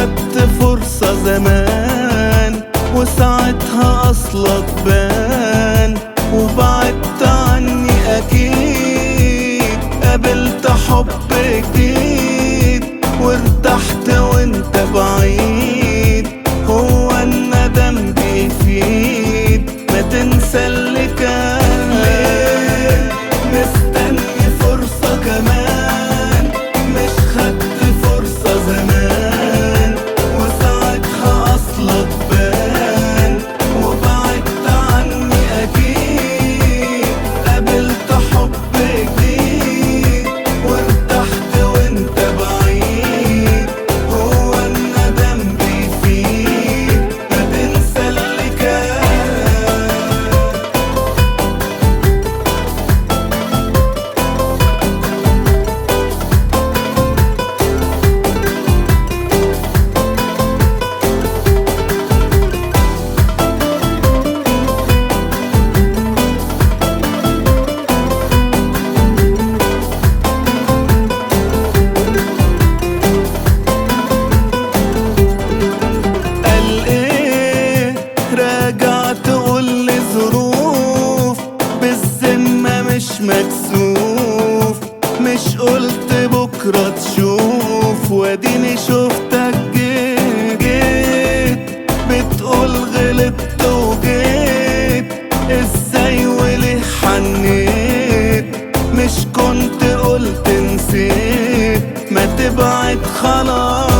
خدت فرصة زمان وساعتها أصلك بان وبعدت عني أكيد قابلت حب جديد وارتحت وانت بعيد هو الندم بيفيد ما تنسى اللي كان ليه مستني فرصة كمان مش خدت فرصة زمان وساعتها أصلك بان وبعدت عني أكيد قابلت حب جديد وارتحت وانت بعيد هو الندم بيفيد ما تنسى اللي كان قال ايه راجع تقول لي ظروف بالذمة مش مكسوف مش قلت بكرة تشوف واديني شفتك جيت جيت بتقول غلطت وجيت ازاي وليه حنيت مش كنت قلت نسيت ما تبعد خلاص